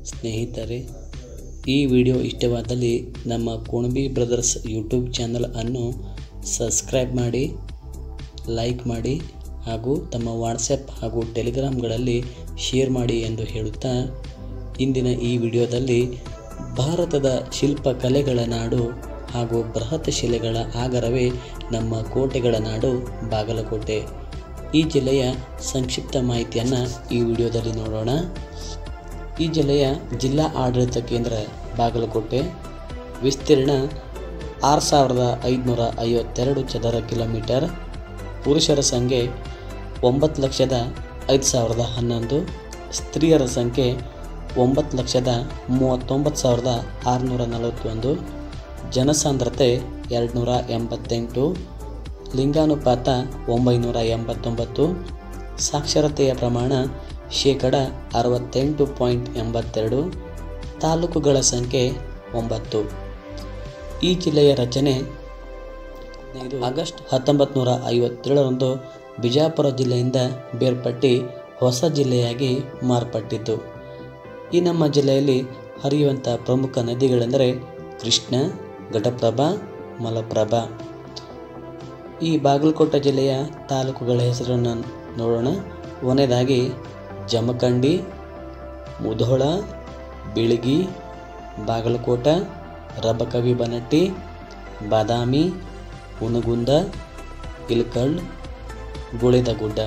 ಸ್ನೇಹಿತರೆ ಈ ವಿಡಿಯೋ ಇಷ್ಟವಾದಲ್ಲಿ ನಮ್ಮ ಕುಣಬಿ ಬ್ರದರ್ಸ್ ಯೂಟ್ಯೂಬ್ ಚಾನಲ್ ಅನ್ನು ಸಬ್ಸ್ಕ್ರೈಬ್ ಮಾಡಿ ಲೈಕ್ ಮಾಡಿ ಹಾಗೂ ತಮ್ಮ ವಾಟ್ಸಪ್ ಹಾಗೂ ಟೆಲಿಗ್ರಾಮ್ಗಳಲ್ಲಿ ಶೇರ್ ಮಾಡಿ ಎಂದು ಹೇಳುತ್ತಾ ಇಂದಿನ ಈ ವಿಡಿಯೋದಲ್ಲಿ ಭಾರತದ ಶಿಲ್ಪಕಲೆಗಳ ನಾಡು ಹಾಗೂ ಬೃಹತ್ ಶಿಲೆಗಳ ಆಗರವೇ ನಮ್ಮ ಕೋಟೆಗಳ ನಾಡು ಬಾಗಲಕೋಟೆ ಈ ಜಿಲ್ಲೆಯ ಸಂಕ್ಷಿಪ್ತ ಮಾಹಿತಿಯನ್ನು ಈ ವಿಡಿಯೋದಲ್ಲಿ ನೋಡೋಣ ಈ ಜಿಲ್ಲೆಯ ಜಿಲ್ಲಾ ಆಡಳಿತ ಕೇಂದ್ರ ಬಾಗಲಕೋಟೆ ವಿಸ್ತೀರ್ಣ ಆರು ಸಾವಿರದ ಐದುನೂರ ಐವತ್ತೆರಡು ಚದರ ಕಿಲೋಮೀಟರ್ ಪುರುಷರ ಸಂಖ್ಯೆ ಒಂಬತ್ತು ಲಕ್ಷದ ಐದು ಸಾವಿರದ ಹನ್ನೊಂದು ಸ್ತ್ರೀಯರ ಸಂಖ್ಯೆ ಒಂಬತ್ತು ಲಕ್ಷದ ಮೂವತ್ತೊಂಬತ್ತು ಸಾವಿರದ ಆರುನೂರ ನಲವತ್ತೊಂದು ಜನಸಾಂದ್ರತೆ ಎರಡುನೂರ ಎಂಬತ್ತೆಂಟು ಲಿಂಗಾನುಪಾತ ಒಂಬೈನೂರ ಎಂಬತ್ತೊಂಬತ್ತು ಸಾಕ್ಷರತೆಯ ಪ್ರಮಾಣ ಶೇಕಡ ಅರವತ್ತೆಂಟು ಪಾಯಿಂಟ್ ಎಂಬತ್ತೆರಡು ತಾಲೂಕುಗಳ ಸಂಖ್ಯೆ ಒಂಬತ್ತು ಈ ಜಿಲ್ಲೆಯ ರಚನೆ ಇದು ಆಗಸ್ಟ್ ಹತ್ತೊಂಬತ್ತು ನೂರ ಐವತ್ತೇಳರಂದು ಬಿಜಾಪುರ ಜಿಲ್ಲೆಯಿಂದ ಬೇರ್ಪಟ್ಟು ಹೊಸ ಜಿಲ್ಲೆಯಾಗಿ ಮಾರ್ಪಟ್ಟಿತು ಈ ನಮ್ಮ ಜಿಲ್ಲೆಯಲ್ಲಿ ಹರಿಯುವಂಥ ಪ್ರಮುಖ ನದಿಗಳೆಂದರೆ ಕೃಷ್ಣ ಘಟಪ್ರಭಾ ಮಲಪ್ರಭಾ ಈ ಬಾಗಲಕೋಟೆ ಜಿಲ್ಲೆಯ ತಾಲೂಕುಗಳ ಹೆಸರನ್ನು ನೋಡೋಣ ಕೊನೆಯದಾಗಿ ಜಮಖಂಡಿ ಮುಧೋಳ ಬಿಳಗಿ ಬಾಗಲಕೋಟ ರಬಕವಿ ಬನಟ್ಟಿ ಬಾದಾಮಿ ಹುನಗುಂದ ಇಲ್ಕಲ್ ಗುಳಿದಗುಡ್ಡ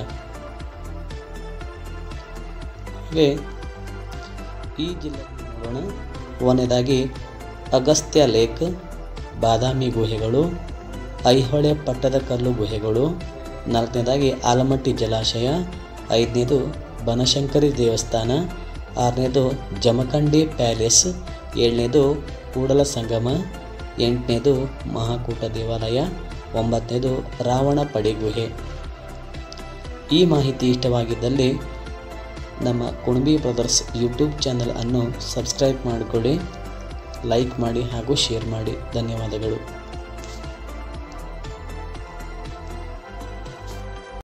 ಹಾಗೆ ಈ ಜಿಲ್ಲೆ ನೋಡೋಣ ಕೊನೆಯದಾಗಿ ಅಗಸ್ತ್ಯ ಲೇಕ್ ಬಾದಾಮಿ ಗುಹೆಗಳು ಐಹೊಳೆ ಪಟ್ಟದಕಲ್ಲು ಗುಹೆಗಳು ನಾಲ್ಕನೇದಾಗಿ ಆಲಮಟ್ಟಿ ಜಲಾಶಯ ಐದನೇದು ಬನಶಂಕರಿ ದೇವಸ್ಥಾನ ಆರನೇದು ಜಮಖಂಡಿ ಪ್ಯಾಲೇಸ್ ಏಳನೇದು ಕೂಡಲ ಸಂಗಮ ಎಂಟನೇದು ಮಹಾಕೂಟ ದೇವಾಲಯ ಒಂಬತ್ತನೇದು ರಾವಣ ಪಡಿ ಗುಹೆ ಈ ಮಾಹಿತಿ ಇಷ್ಟವಾಗಿದ್ದಲ್ಲಿ ನಮ್ಮ ಕುಣಬಿ ಬ್ರದರ್ಸ್ ಯೂಟ್ಯೂಬ್ ಚಾನಲ್ ಅನ್ನು ಸಬ್ಸ್ಕ್ರೈಬ್ ಮಾಡಿಕೊಳ್ಳಿ ಲೈಕ್ ಮಾಡಿ ಹಾಗೂ ಶೇರ್ ಮಾಡಿ ಧನ್ಯವಾದಗಳು